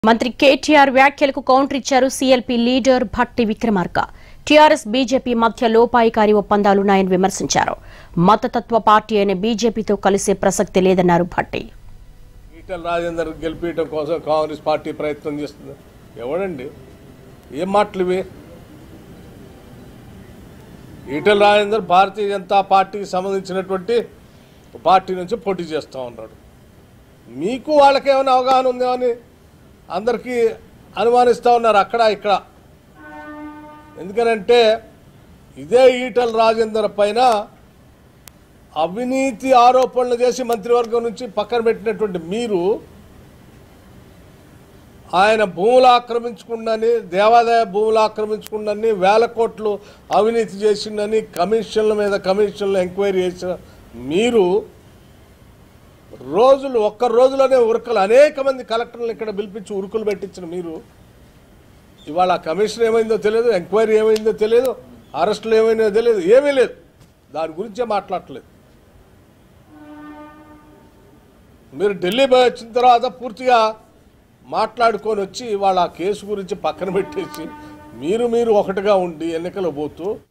మంత్రి కేటీఆర్ వ్యాఖ్యలకు కౌంటర్ ఇచ్చారు CLP leader Bhatti Vikramarka TRS BJP మధ్య లోపాయికారి ఒప్పందాలున్నాయని విమర్శించారు మతతత్వ పార్టీ అయిన బీజేపీతో కలిసే ప్రసక్తి లేదన్నారు భట్టి ఈటల రాజేందర్ గెలిపించడం కోసం కాంగ్రెస్ పార్టీ ప్రయత్నం చేస్తుంది ఎవడండి ఏం మాటలు ఇవి ఈటల రాజేందర్ భారతీయ జనతా పార్టీకి సంబంధించినటువంటి పార్టీ నుంచి పోటీ చేస్తూ ఉన్నాడు మీకు వాళ్ళకి ఏమైనా అవగాహన ఉందో అని అందరికీ అనుమానిస్తూ ఉన్నారు అక్కడ ఇక్కడ ఎందుకనంటే ఇదే ఈటల రాజేందర్ పైన అవినీతి ఆరోపణలు చేసి మంత్రివర్గం నుంచి పక్కన పెట్టినటువంటి మీరు ఆయన భూములు ఆక్రమించుకుండని దేవాదాయ భూములు ఆక్రమించుకుండని వేల కోట్లు అవినీతి చేసిండని కమిషన్ల మీద కమిషన్లు ఎంక్వైరీ చేసిన మీరు రోజులు ఒక్క రోజులోనే ఉరకలు అనేక మంది కలెక్టర్లు ఇక్కడ పిలిపించి ఉరుకులు పెట్టించిన మీరు ఇవాళ ఆ కమిషన్ ఏమైందో తెలియదు ఎంక్వైరీ ఏమైందో తెలియదు అరెస్టులు ఏమైందో తెలియదు ఏమీ లేదు దాని గురించే మాట్లాడట్లేదు మీరు ఢిల్లీ పోయి వచ్చిన తర్వాత పూర్తిగా మాట్లాడుకొని వచ్చి వాళ్ళ ఆ కేసు గురించి పక్కన పెట్టేసి మీరు మీరు ఒకటిగా ఉండి ఎన్నికలు పోతూ